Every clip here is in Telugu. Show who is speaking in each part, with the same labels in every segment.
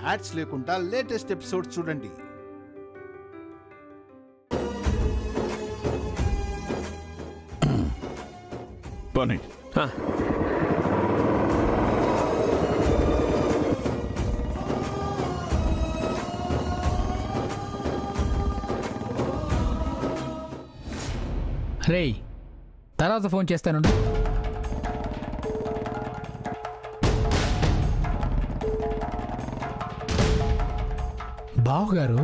Speaker 1: యాడ్స్ లేకుండా లేటెస్ట్ ఎపిసోడ్ చూడండి
Speaker 2: పని
Speaker 3: ఆ,
Speaker 4: రేయ్ తర్వాత ఫోన్ చేస్తాను బావగారు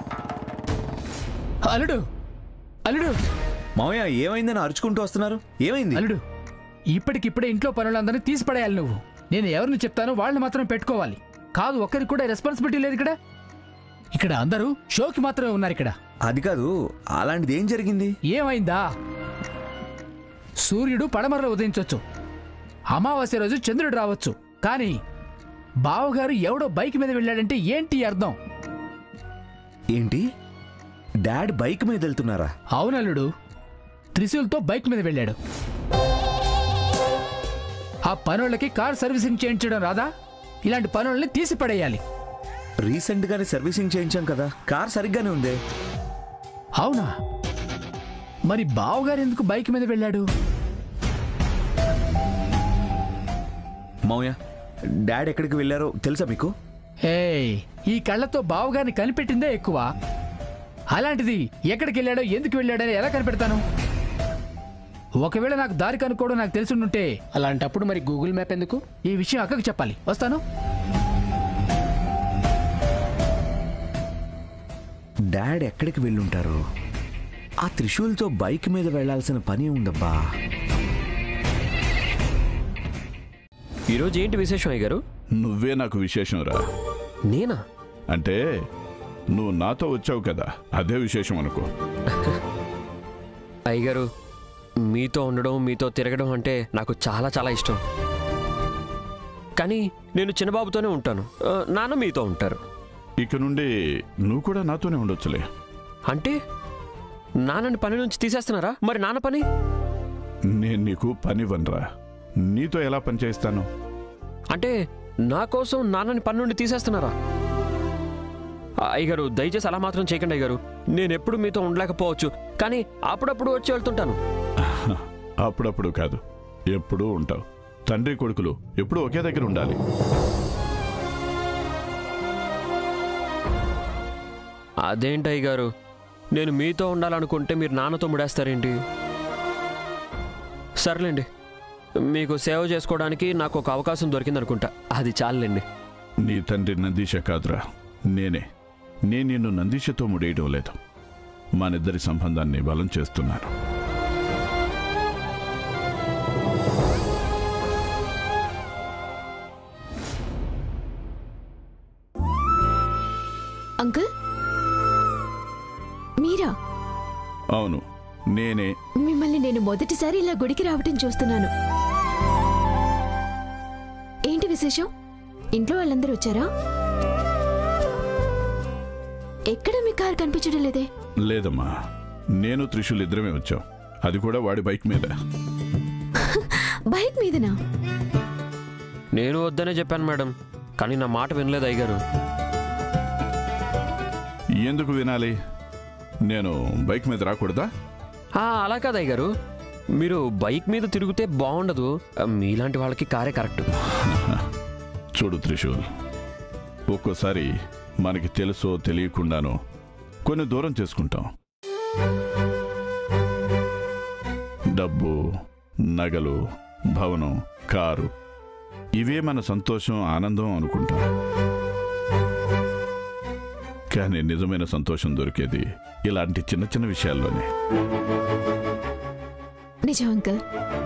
Speaker 4: అల్లుడు అల్లుడు
Speaker 5: మామయ్య ఏమైందని అరుచుకుంటూ వస్తున్నారు ఏమైంది
Speaker 4: అల్లుడు ఇప్పటికిప్పుడే ఇంట్లో పనులందరినీ తీసి పడేయాలి నువ్వు నేను ఎవరిని చెప్తానో వాళ్ళని మాత్రం పెట్టుకోవాలి కాదు ఒక్కరికి కూడా రెస్పాన్సిబిలిటీ లేదు ఇక్కడ ఇక్కడ అందరూ షోకి మాత్రమే ఉన్నారు ఇక్కడ
Speaker 5: అది కాదు అలాంటిది ఏం జరిగింది
Speaker 4: ఏమైందా సూర్యుడు పడమరలో ఉదయించవచ్చు అమావాస్య రోజు చంద్రుడు రావచ్చు కానీ బావగారు ఎవడో బైక్ మీద వెళ్ళాడంటే ఏంటి అర్థం
Speaker 5: ఏంటి డాడ్ బైక్ మీద వెళ్తున్నారా
Speaker 4: అవునల్లుడు త్రిశూల్తో బైక్ మీద వెళ్ళాడు ఆ పనులకి కార్ సర్వీసింగ్ చేయించడం రాదా ఇలాంటి పనుల్ని తీసి పడేయాలి
Speaker 5: రీసెంట్ గానే సర్వీసింగ్ చేయించాం కదా కార్ సరిగ్గానే ఉంది
Speaker 4: అవునా మరి బావగారు ఎందుకు బైక్ మీద వెళ్ళాడు
Speaker 5: మామయ్య డాడ్ ఎక్కడికి వెళ్ళారో తెలుసా మీకు
Speaker 4: ఏయ్ ఈ కళ్ళతో బావగారిని కనిపెట్టిందే ఎక్కువ అలాంటిది ఎక్కడికి వెళ్ళాడో ఎందుకు వెళ్ళాడని ఎలా కనిపెడతాను ఒకవేళ నాకు దారి కనుక్కోవడం నాకు తెలిసి ఉంటే
Speaker 6: అలాంటప్పుడు మరి గూగుల్ మ్యాప్ ఎందుకు
Speaker 4: ఈ విషయం అక్కకి చెప్పాలి వస్తాను
Speaker 5: డాడ్ ఎక్కడికి వెళ్ళుంటారు ఆ త్రిశూల్తో బైక్ మీద వెళ్ళాల్సిన పని ఉందబ్బా
Speaker 3: ఈరోజు ఏంటి విశేషం అయ్య గారు
Speaker 2: నువ్వే నాకు విశేషం రా
Speaker 3: నేనా
Speaker 2: అంటే నువ్వు నాతో వచ్చావు కదా అదే విశేషం అనుకో
Speaker 3: అయ్యగారు మీతో ఉండడం మీతో తిరగడం అంటే నాకు చాలా చాలా ఇష్టం కానీ నేను చిన్నబాబుతోనే ఉంటాను ఆ, నాన్న మీతో ఉంటారు
Speaker 2: ఇక నుండి నువ్వు కూడా నాతోనే ఉండొచ్చులే
Speaker 3: అంటే నాన్నని పని నుంచి తీసేస్తున్నారా మరి నాన్న పని
Speaker 2: నేను నీకు పని వనరా నీతో ఎలా పని చేయిస్తాను
Speaker 3: అంటే నా కోసం నాన్నని పని నుండి తీసేస్తున్నారా ఆ, అయ్యగారు దయచేసి అలా మాత్రం చేయకండి అయ్యగారు నేను ఎప్పుడు మీతో ఉండలేకపోవచ్చు కానీ అప్పుడప్పుడు వచ్చి వెళ్తుంటాను
Speaker 2: అప్పుడప్పుడు కాదు ఎప్పుడూ ఉంటావు తండ్రి కొడుకులు ఎప్పుడూ ఒకే దగ్గర ఉండాలి
Speaker 3: అదేంటి అయ్యగారు నేను మీతో ఉండాలనుకుంటే మీరు నాన్నతో ముడేస్తారేంటి సర్లేండి మీకు సేవ చేసుకోవడానికి నాకు ఒక అవకాశం దొరికిందనుకుంటా అది చాలండి
Speaker 2: నీ తండ్రి నందీశ కాదురా నేనే నేను నిన్ను నందీశతో ముడేయడం లేదు మనిద్దరి సంబంధాన్ని బలం చేస్తున్నాను
Speaker 7: అంకుల్ మీరా
Speaker 2: అవును నేనే
Speaker 7: మిమ్మల్ని నేను మొదటిసారి ఇలా గుడికి రావటం చూస్తున్నాను ఏంటి విశేషం ఇంట్లో వాళ్ళందరూ వచ్చారా ఎక్కడ మీ కారు కనిపించడం లేదే
Speaker 2: లేదమ్మా నేను త్రిశూల్ ఇద్దరమే వచ్చాం అది కూడా వాడి బైక్ మీద
Speaker 7: బైక్ మీదనా
Speaker 3: నేను వద్దనే చెప్పాను మేడం కానీ నా మాట వినలేదు అయ్యగారు
Speaker 2: ఎందుకు వినాలి నేను బైక్ మీద రాకూడదా
Speaker 3: ఆ, అలా కాదు అయ్యగారు మీరు బైక్ మీద తిరిగితే బాగుండదు మీలాంటి వాళ్ళకి కారే కరెక్ట్
Speaker 2: చూడు త్రిశూల్ ఒక్కోసారి మనకి తెలుసో తెలియకుండానో కొన్ని దూరం చేసుకుంటాం డబ్బు నగలు భవనం కారు ఇవే మన సంతోషం ఆనందం అనుకుంటాం కానీ నిజమైన సంతోషం దొరికేది ఇలాంటి చిన్న చిన్న విషయాల్లోనే
Speaker 7: నిజం అంకుల్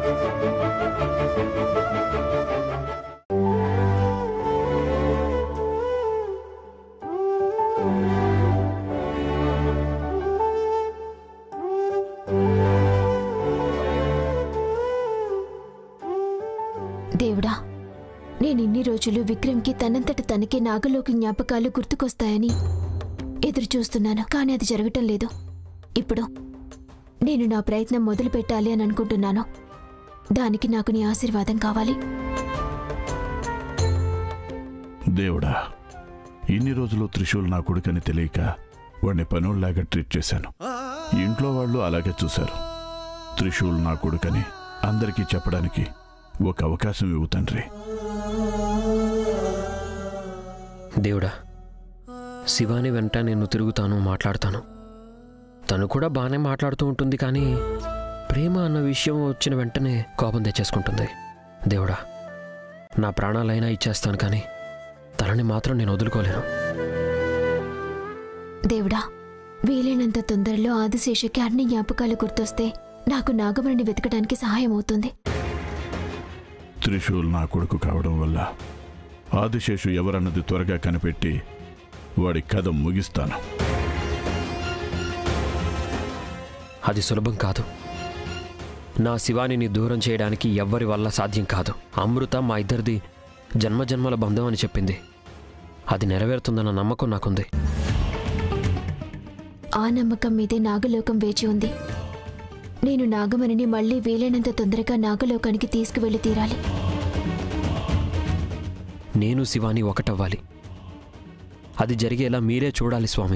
Speaker 7: దేవుడా నేను ఇన్ని రోజులు విక్రమ్కి తనంతట తనకే నాగలోకి జ్ఞాపకాలు గుర్తుకొస్తాయని ఎదురు చూస్తున్నాను కానీ అది జరగటం లేదు ఇప్పుడు నేను నా ప్రయత్నం మొదలు పెట్టాలి అని అనుకుంటున్నాను దానికి నాకు నీ ఆశీర్వాదం కావాలి
Speaker 2: దేవుడా ఇన్ని రోజులు త్రిశూల్ నా కొడుకని తెలియక వాడిని పనోళ్ళలాగా ట్రీట్ చేశాను ఇంట్లో వాళ్ళు అలాగే చూశారు త్రిశూల్ నా కొడుకని అందరికీ చెప్పడానికి ఒక అవకాశం ఇవ్వు తండ్రి
Speaker 3: దేవుడా శివాని వెంట నేను తిరుగుతాను మాట్లాడతాను తను కూడా బాగానే మాట్లాడుతూ ఉంటుంది కానీ ప్రేమ అన్న విషయం వచ్చిన వెంటనే కోపం తెచ్చేసుకుంటుంది దేవుడా నా ప్రాణాలైనా ఇచ్చేస్తాను కానీ తనని మాత్రం నేను వదులుకోలేను
Speaker 7: దేవుడా వీలైనంత తొందరలో ఆదిశేషకి అన్ని జ్ఞాపకాలు గుర్తొస్తే నాకు నాగమణిని వెతకడానికి సహాయం అవుతుంది
Speaker 2: త్రిశూల్ నా కొడుకు కావడం వల్ల ఆదిశేషు ఎవరన్నది త్వరగా కనిపెట్టి వాడి కథ ముగిస్తాను
Speaker 3: అది సులభం కాదు నా శివానిని దూరం చేయడానికి ఎవ్వరి వల్ల సాధ్యం కాదు అమృత మా ఇద్దరిది జన్మజన్మల బంధం అని చెప్పింది అది నెరవేరుతుందన్న నమ్మకం నాకుంది
Speaker 7: ఆ నమ్మకం మీదే నాగలోకం వేచి ఉంది నేను నాగమణిని మళ్ళీ వీలైనంత తొందరగా నాగలోకానికి తీసుకువెళ్ళి తీరాలి
Speaker 3: నేను శివాని ఒకటవ్వాలి అది జరిగేలా మీరే చూడాలి స్వామి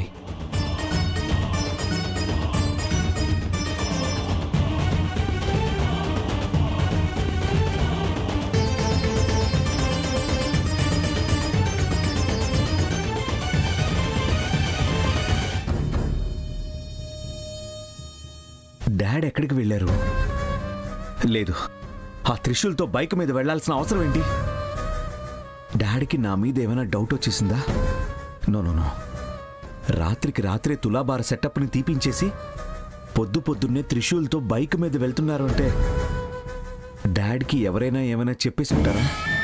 Speaker 5: డాడ్ ఎక్కడికి వెళ్ళారు లేదు ఆ త్రిశూల్తో బైక్ మీద వెళ్ళాల్సిన అవసరం ఏంటి డాడీకి నా మీద ఏమైనా డౌట్ వచ్చేసిందా నో నో నో రాత్రికి రాత్రే తులాబార సెటప్ని తీపించేసి పొద్దు పొద్దున్నే త్రిశూల్తో బైక్ మీద వెళ్తున్నారు అంటే డాడ్కి ఎవరైనా ఏమైనా చెప్పేసి ఉంటారా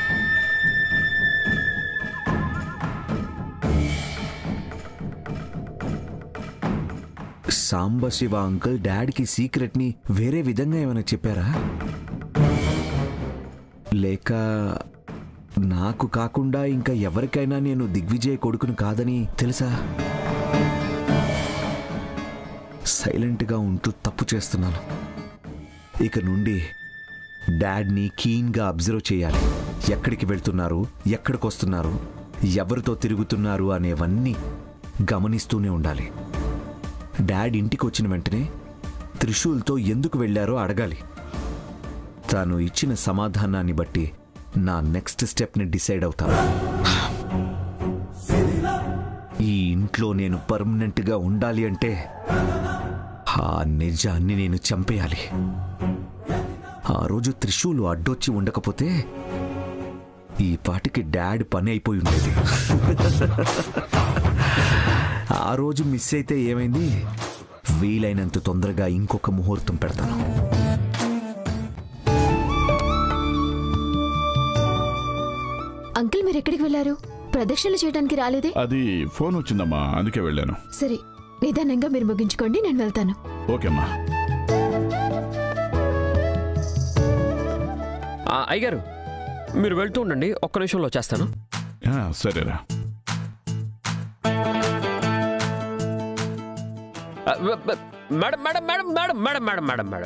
Speaker 5: సాంబశివ అంకుల్ డాడ్కి సీక్రెట్ని వేరే విధంగా ఏమైనా చెప్పారా లేక నాకు కాకుండా ఇంకా ఎవరికైనా నేను దిగ్విజయ్ కొడుకును కాదని తెలుసా సైలెంట్గా ఉంటూ తప్పు చేస్తున్నాను ఇక నుండి డాడ్ని కీన్గా అబ్జర్వ్ చేయాలి ఎక్కడికి వెళ్తున్నారు ఎక్కడికి వస్తున్నారు ఎవరితో తిరుగుతున్నారు అనేవన్నీ గమనిస్తూనే ఉండాలి డాడ్ ఇంటికి వచ్చిన వెంటనే త్రిశూల్తో ఎందుకు వెళ్ళారో అడగాలి తాను ఇచ్చిన సమాధానాన్ని బట్టి నా నెక్స్ట్ స్టెప్ని డిసైడ్ అవుతాను ఈ ఇంట్లో నేను పర్మనెంట్గా ఉండాలి అంటే ఆ నిజాన్ని నేను చంపేయాలి ఆ రోజు త్రిశూలు అడ్డొచ్చి ఉండకపోతే ఈ పాటికి డాడ్ పని అయిపోయి ఉండేది ఆ రోజు మిస్ అయితే ఏమైంది వీలైనంత తొందరగా ఇంకొక ముహూర్తం పెడతాను
Speaker 7: అంకుల్ మీరు ఎక్కడికి వెళ్ళారు ప్రదక్షిణలు చేయడానికి రాలేదే
Speaker 2: అది ఫోన్ వచ్చిందమ్మా అందుకే వెళ్ళాను
Speaker 7: సరే నిదానంగా మీరు ముగించుకోండి నేను వెళ్తాను
Speaker 2: ఓకేమ్మా
Speaker 3: ఆ, అయ్యగారు మీరు వెళ్తూ ఉండండి ఒక్క నిమిషంలో వచ్చేస్తాను
Speaker 2: ఆ, సరేరా
Speaker 3: ఆ, వ- వ- madam madam madam madam madam madam madam madam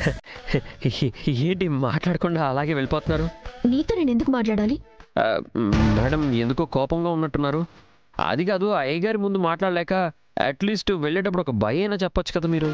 Speaker 3: ఏంటి మాట్లాడకుండా అలాగే వెళ్ళిపోతున్నారు
Speaker 7: నీతో నేను ఎందుకు మాట్లాడాలి
Speaker 3: ఆ, మేడం ఎందుకో కోపంగా ఉన్నట్టున్నారు అది కాదు అయ్యగారి ముందు మాట్లాడలేక అట్లీస్ట్ వెళ్ళేటప్పుడు ఒక భయ అయినా చెప్పొచ్చు కదా మీరు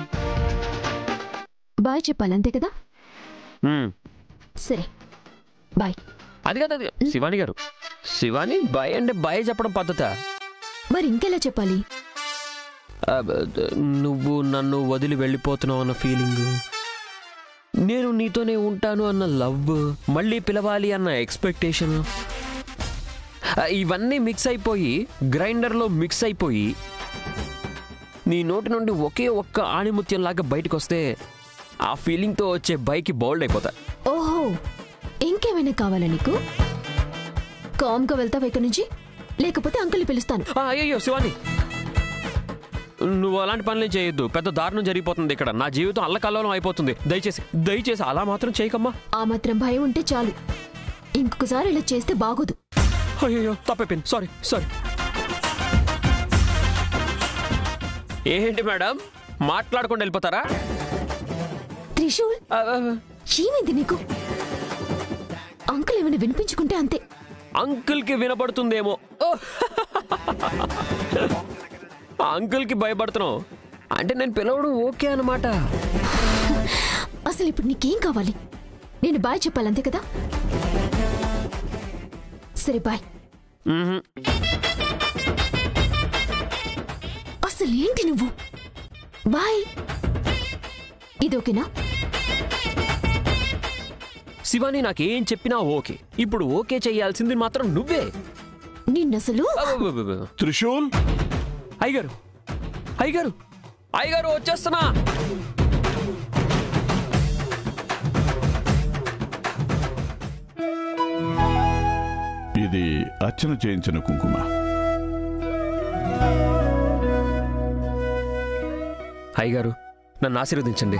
Speaker 7: బాయ్ చెప్పాలి అంతే కదా
Speaker 3: మ్మ్.
Speaker 7: సరే బాయ్
Speaker 3: అది కాదు అది శివాని గారు శివాని భయ అంటే భయ చెప్పడం పద్ధత
Speaker 7: మరి ఇంకెలా చెప్పాలి
Speaker 3: ఆ, బ- నువ్వు నన్ను వదిలి వెళ్ళిపోతున్నావు అన్న ఫీలింగ్ నేను నీతోనే ఉంటాను అన్న లవ్ మళ్ళీ పిలవాలి అన్న ఎక్స్పెక్టేషన్ ఇవన్నీ మిక్స్ అయిపోయి గ్రైండర్లో మిక్స్ అయిపోయి నీ నోటి నుండి ఒకే ఒక్క ఆణిముత్యం లాగా బయటకు వస్తే ఆ ఫీలింగ్తో వచ్చే బైక్ బౌల్డ్ అయిపోతా
Speaker 7: ఓహో ఇంకేమైనా కావాలా నీకు కామ్గా వెళ్తావా ఇక్కడి నుంచి లేకపోతే అంకుల్ని పిలుస్తాను
Speaker 3: ఆ, అయ్యయ్యో శివాని నువ్వు అలాంటి పనులే చేయొద్దు పెద్ద దారుణం జరిగిపోతుంది ఇక్కడ నా జీవితం అల్లకల్లోలం అయిపోతుంది దయచేసి దయచేసి అలా మాత్రం చేయకమ్మా
Speaker 7: ఆ మాత్రం భయం ఉంటే చాలు ఇంకొకసారి ఇలా చేస్తే బాగోదు
Speaker 3: అయ్యో తప్పైపోయింది సారీ సారీ ఏంటి మేడం మాట్లాడకుండా వెళ్ళిపోతారా
Speaker 7: త్రిశూల్
Speaker 3: ఆ, ఆ,
Speaker 7: ఏమైంది నీకు అంకుల్ ఏమైనా వినిపించుకుంటే అంతే
Speaker 3: అంకుల్కి వినపడుతుందేమో ఓ ఆ అంకుల్కి భయపడుతున్నావు అంటే నేను పిలవడం ఓకే అన్నమాట
Speaker 7: అసలు ఇప్పుడు నీకేం కావాలి నేను బాయ్ చెప్పాలి అంతే కదా సరే బాయ్
Speaker 3: మ్హూ.
Speaker 7: అసలు ఏంటి నువ్వు బాయ్ ఇది ఓకేనా
Speaker 3: శివాని నాకేం చెప్పినా ఓకే ఇప్పుడు ఓకే చేయాల్సింది మాత్రం నువ్వే
Speaker 7: నిన్నసలు
Speaker 3: అబ్బబ్బబ్బబ్బ.
Speaker 2: త్రిశూల్
Speaker 3: అయ్యగారు అయ్యగారు అయ్యగారు వచ్చేస్తున్నా
Speaker 2: ఇది అర్చన చేయించిన కుంకుమ
Speaker 3: అయ్యగారు నన్ను ఆశీర్వదించండి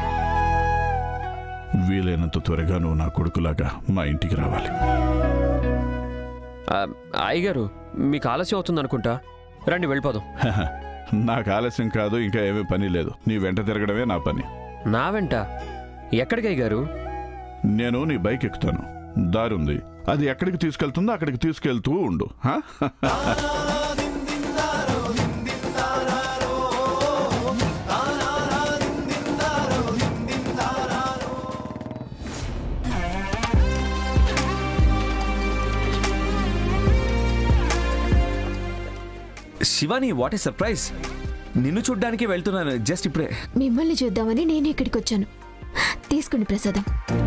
Speaker 2: వీలైనంత త్వరగా నువ్వు నా కొడుకులాగా మా ఇంటికి రావాలి
Speaker 3: ఆ, అయ్యగారు మీకు ఆలస్యం అవుతుంది అనుకుంటా రండి వెళ్ళిపోదాం
Speaker 2: హహ, నాకు ఆలస్యం కాదు ఇంకా ఏమీ పని లేదు నీ వెంట తిరగడమే నా పని
Speaker 3: నా వెంట ఎక్కడికి అయ్యగారు
Speaker 2: నేను నీ బైక్ ఎక్కుతాను దారుంది అది ఎక్కడికి తీసుకెళ్తుందో అక్కడికి తీసుకెళ్తూ ఉండు హా?
Speaker 5: శివాని వాట్ ఏ సర్ప్రైజ్ నిన్ను చూడ్డానికి వెళ్తున్నాను జస్ట్ ఇప్పుడే
Speaker 7: మిమ్మల్ని చూద్దామని నేను ఇక్కడికి వచ్చాను తీసుకోండి ప్రసాదం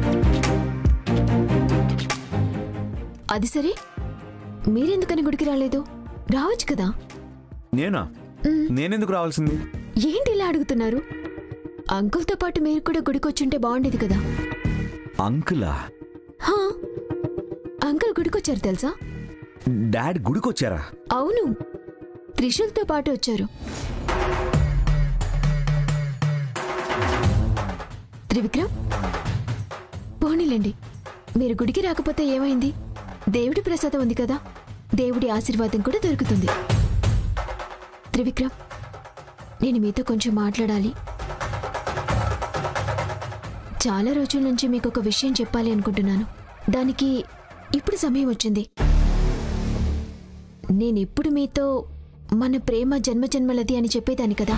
Speaker 7: అది సరే మీరెందుకని గుడికి రాలేదు రావచ్చు కదా
Speaker 5: నేనా నేనెందుకు రావాల్సింది
Speaker 7: ఏంటి ఇలా అడుగుతున్నారు అంకుల్తో పాటు మీరు కూడా గుడికి వచ్చుంటే బాగుండేది కదా
Speaker 5: అంకులా
Speaker 7: హా అంకుల్ గుడికొచ్చారు తెలుసా
Speaker 5: డాడ్ గుడికొచ్చారా
Speaker 7: అవును త్రిశూల్తో పాటు వచ్చారు త్రివిక్రమ్ పోనీలేండి మీరు గుడికి రాకపోతే ఏమైంది దేవుడి ప్రసాదం ఉంది కదా దేవుడి ఆశీర్వాదం కూడా దొరుకుతుంది త్రివిక్రమ్ నేను మీతో కొంచెం మాట్లాడాలి చాలా రోజుల నుంచి మీకు ఒక విషయం చెప్పాలి అనుకుంటున్నాను దానికి ఇప్పుడు సమయం వచ్చింది నేనిప్పుడు మీతో మన ప్రేమ జన్మజన్మలది అని చెప్పేదాన్ని కదా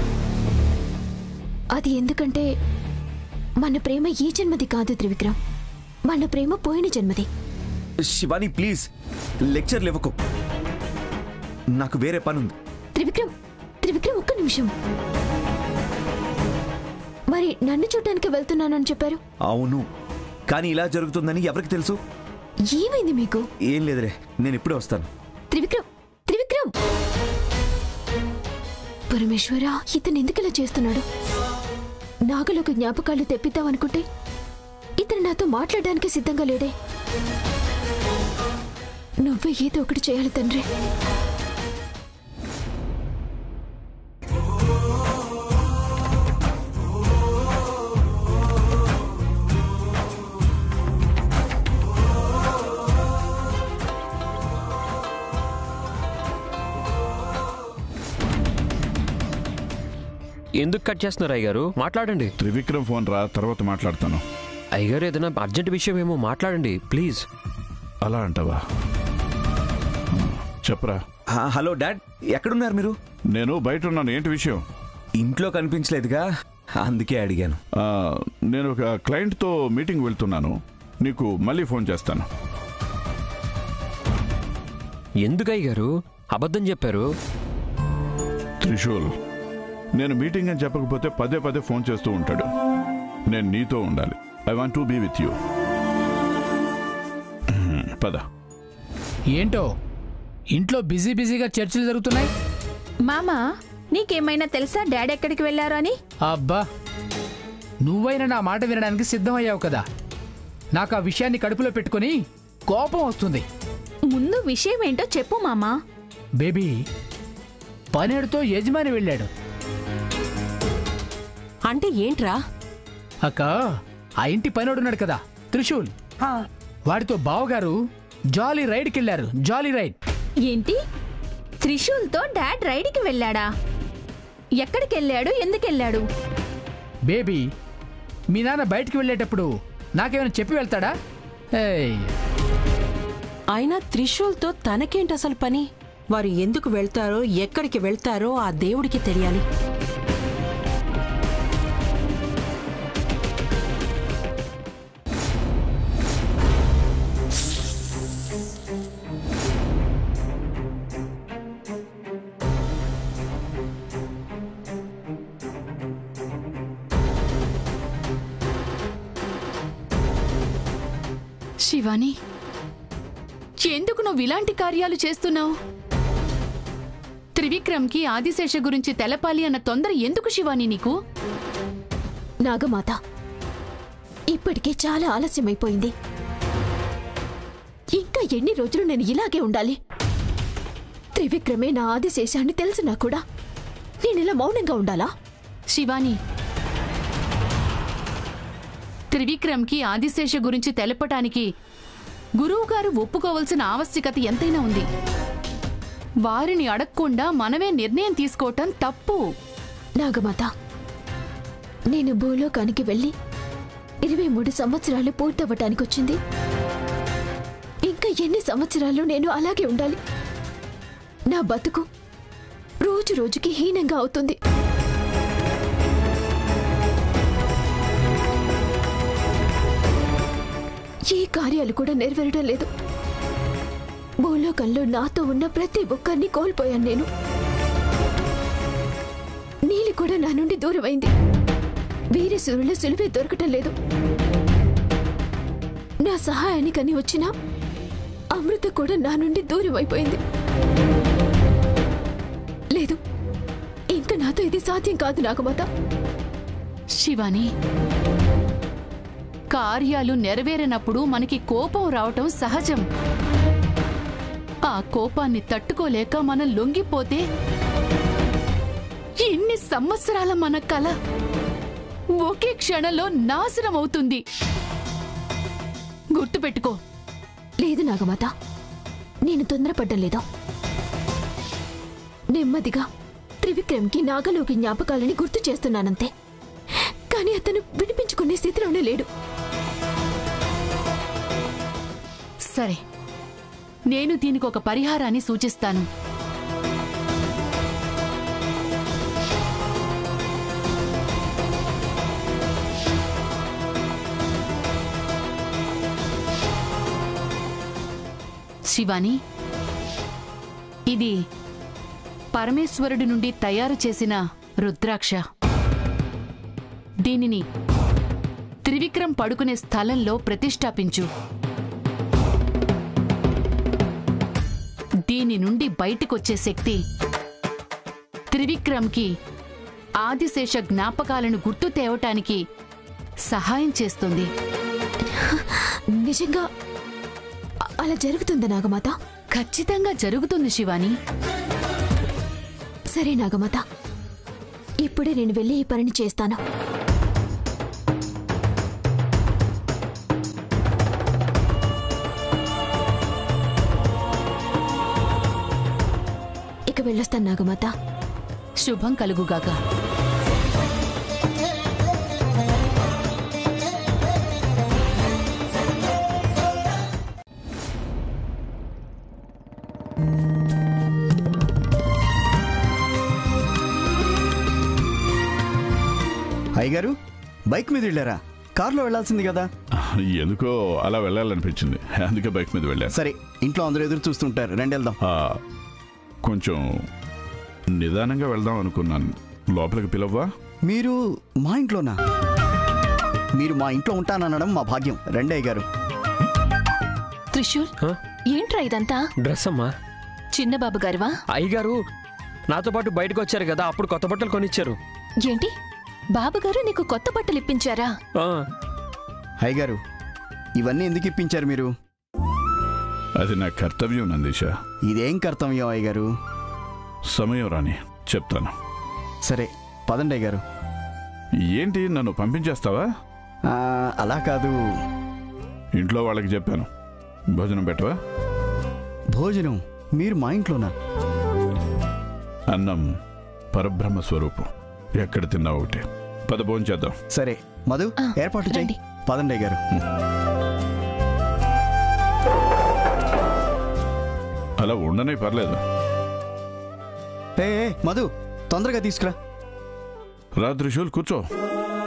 Speaker 7: అది ఎందుకంటే మన ప్రేమ ఈ జన్మది కాదు త్రివిక్రమ్ మన ప్రేమ పోయిన జన్మది
Speaker 5: శివాని ప్లీజ్ లెక్చర్ లేవకు నాకు వేరే పని ఉంది
Speaker 7: త్రివిక్రమ్ త్రివిక్రమ్ ఒక్క నిమిషం మరి నన్ను చూడటానికి వెళ్తున్నానని చెప్పారు
Speaker 5: అవును కానీ ఇలా జరుగుతుందని ఎవరికి తెలుసు
Speaker 7: ఏమైంది మీకు
Speaker 5: ఏం లేదులే నేను ఇప్పుడే వస్తాను
Speaker 7: త్రివిక్రమ్ త్రివిక్రమ్ పరమేశ్వర ఇతను ఎందుకు ఇలా చేస్తున్నాడు నాగలోకి జ్ఞాపకాలు తెప్పిద్దామనుకుంటే ఇతను నాతో మాట్లాడడానికి సిద్ధంగా లేడే నువ్వే ఏదో ఒకటి చేయాలి తండ్రి
Speaker 3: ఎందుకు కట్ చేస్తున్నారు అయ్యగారు మాట్లాడండి
Speaker 2: త్రివిక్రమ్ ఫోన్ రా తర్వాత మాట్లాడతాను
Speaker 3: అయ్యగారు ఏదైనా అర్జెంట్ విషయం ఏమో మాట్లాడండి ప్లీజ్
Speaker 2: అలా అంటావా చెప్పరా
Speaker 5: ఆ, హలో డాడ్ ఎక్కడున్నారు మీరు
Speaker 2: నేను బయట ఉన్నాను ఏంటి విషయం
Speaker 5: ఇంట్లో కనిపించలేదుగా అందుకే అడిగాను
Speaker 2: ఆ, నేను ఒక క్లయింట్తో మీటింగ్ వెళ్తున్నాను నీకు మళ్ళీ ఫోన్ చేస్తాను
Speaker 3: ఎందుకు అయ్యగారు అబద్ధం చెప్పారు
Speaker 2: త్రిశూల్ నేను మీటింగ్ అని చెప్పకపోతే పదే పదే ఫోన్ చేస్తూ ఉంటాడు నేను నీతో ఉండాలి I want to be with you పద
Speaker 4: ఏంటో ఇంట్లో బిజీ బిజీగా చర్చలు జరుగుతున్నాయి
Speaker 8: మామా నీకేమైనా తెలుసా డాడీ ఎక్కడికి వెళ్ళారు అని
Speaker 4: అబ్బా నువ్వైనా నా మాట వినడానికి సిద్ధమయ్యావు కదా నాకు ఆ విషయాన్ని కడుపులో పెట్టుకొని కోపం వస్తుంది
Speaker 8: ముందు విషయం ఏంటో చెప్పు మామా
Speaker 4: బేబీ పనేడుతో యజమాని వెళ్ళాడు
Speaker 9: అంటే ఏంట్రా
Speaker 4: అక్క ఆ ఇంటి పనివాడున్నాడు కదా త్రిశూల్ వాడితో బావగారు జాలీ రైడ్కి వెళ్ళారు జాలీ రైడ్
Speaker 8: ఏంటి త్రిశూల్తో డాడ్ రైడ్కి వెళ్ళాడా ఎక్కడికి వెళ్ళాడు ఎందుకు వెళ్ళాడు
Speaker 4: బేబీ మీ నాన్న బయటికి వెళ్ళేటప్పుడు నాకేమైనా చెప్పి వెళ్తాడా ఏయ్
Speaker 9: అయినా త్రిశూల్తో తనకేంటి అసలు పని వారు ఎందుకు వెళ్తారో ఎక్కడికి వెళ్తారో ఆ దేవుడికి తెలియాలి
Speaker 8: శివాని ఎందుకు నువ్వు ఇలాంటి కార్యాలు చేస్తున్నావు త్రివిక్రమ్కి ఆదిశేష గురించి తెలపాలి అన్న తొందర ఎందుకు శివాని నీకు
Speaker 7: నాగమాత ఇప్పటికే చాలా ఆలస్యమైపోయింది ఇంకా ఎన్ని రోజులు నేను ఇలాగే ఉండాలి త్రివిక్రమే నా ఆదిశేషాన్ని తెలిసినా కూడా నేను ఇలా మౌనంగా ఉండాలా
Speaker 8: శివాని త్రివిక్రమ్కి ఆదిశేష గురించి తెలపటానికి గురువుగారు ఒప్పుకోవలసిన ఆవశ్యకత ఎంతైనా ఉంది వారిని అడగకుండా మనమే నిర్ణయం తీసుకోవటం తప్పు
Speaker 7: నాగమాత నేను భూలోకానికి వెళ్ళి ఇరవై మూడు సంవత్సరాలు పూర్తవ్వటానికి వచ్చింది ఇంకా ఎన్ని సంవత్సరాలు నేను అలాగే ఉండాలి నా బతుకు రోజు రోజుకి హీనంగా అవుతుంది ఏ కార్యాలు కూడా నెరవేరడం లేదు భూలోకంలో నాతో ఉన్న ప్రతి ఒక్కరిని కోల్పోయాను నేను నీలి కూడా నా నుండి దూరమైంది వీరి సూర్యుల సులువే దొరకటం లేదు నా సహాయానికని వచ్చిన అమృత కూడా నా నుండి దూరం అయిపోయింది లేదు ఇంకా నాతో ఇది సాధ్యం కాదు నాగమాత
Speaker 8: శివాని కార్యాలు నెరవేరినప్పుడు మనకి కోపం రావటం సహజం ఆ కోపాన్ని తట్టుకోలేక మనం లొంగిపోతే ఇన్ని సంవత్సరాల మన కల ఒకే క్షణంలో నాశనం అవుతుంది గుర్తుపెట్టుకో
Speaker 7: లేదు నాగమాత నేను తొందరపడ్డం లేదు నెమ్మదిగా త్రివిక్రమ్కి నాగలోకి జ్ఞాపకాలని గుర్తు చేస్తున్నానంతే కానీ అతను వినిపించుకునే స్థితిలోనే లేడు
Speaker 8: సరే నేను దీనికి ఒక పరిహారాన్ని సూచిస్తాను శివాని ఇది పరమేశ్వరుడి నుండి తయారు చేసిన రుద్రాక్ష దీనిని త్రివిక్రమ్ పడుకునే స్థలంలో ప్రతిష్టాపించు దీని నుండి బయటకొచ్చే శక్తి త్రివిక్రమ్కి ఆదిశేష జ్ఞాపకాలను గుర్తు తేవటానికి సహాయం చేస్తుంది
Speaker 7: నిజంగా అ- అలా జరుగుతుందా నాగమాత
Speaker 8: ఖచ్చితంగా జరుగుతుంది శివాని
Speaker 7: సరే నాగమాత ఇప్పుడే నేను వెళ్ళి ఈ పనిని చేస్తాను ఇక వెళ్ళొస్తాను నాగమాత
Speaker 8: శుభం కలుగుగాక
Speaker 1: అయ్యగారు బైక్ మీద వెళ్ళారా కార్లో వెళ్ళాల్సింది కదా
Speaker 2: ఎందుకో అలా వెళ్ళాలనిపించింది అందుకే బైక్ మీద వెళ్ళాను
Speaker 1: సరే ఇంట్లో అందరూ ఎదురు చూస్తుంటారు రండి వెళ్దాం
Speaker 2: ఆ, కొంచెం నిదానంగా వెళ్దాం అనుకున్నాను లోపలికి పిలవ్వా
Speaker 1: మీరు మా ఇంట్లోనా మీరు మా ఇంట్లో ఉంటాననడం మా భాగ్యం రండి అయ్యగారు
Speaker 7: త్రిశూల్
Speaker 3: హ?
Speaker 7: ఏంట్రా ఇదంతా
Speaker 3: డ్రెస్ అమ్మా
Speaker 7: చిన్నబాబు గారివా
Speaker 3: అయ్యగారు నాతో పాటు బయటకు వచ్చారు కదా అప్పుడు కొత్త బట్టలు కొనిచ్చారు
Speaker 7: ఏంటి బాబుగారు నీకు కొత్త బట్టలు ఇప్పించారా
Speaker 3: ఆ,
Speaker 1: అయ్యగారు ఇవన్నీ ఎందుకు ఇప్పించారు మీరు
Speaker 2: అది నా కర్తవ్యం నందీష
Speaker 1: ఇదేం కర్తవ్యం అయ్యగారు
Speaker 2: సమయం రాని చెప్తాను
Speaker 1: సరే పదండి అయ్యగారు
Speaker 2: ఏంటి నన్ను పంపించేస్తావా
Speaker 1: ఆ, అలా కాదు
Speaker 2: ఇంట్లో వాళ్ళకి చెప్పాను భోజనం పెట్టవా
Speaker 1: భోజనం మీరు మా ఇంట్లోనా
Speaker 2: అన్నం పరబ్రహ్మ స్వరూపం ఎక్కడ తిన్నా ఒకటే పద భోజనం చేద్దాం
Speaker 1: సరే మధు
Speaker 7: ఆ,
Speaker 1: ఏర్పాటు
Speaker 7: రండి.
Speaker 1: చేయండి పదండి అయ్యగారు
Speaker 2: అలా ఉండనే పర్లేదు
Speaker 1: ఏ ఏ, మధు తొందరగా తీసుకురా
Speaker 2: రా త్రిశూల్ కూర్చో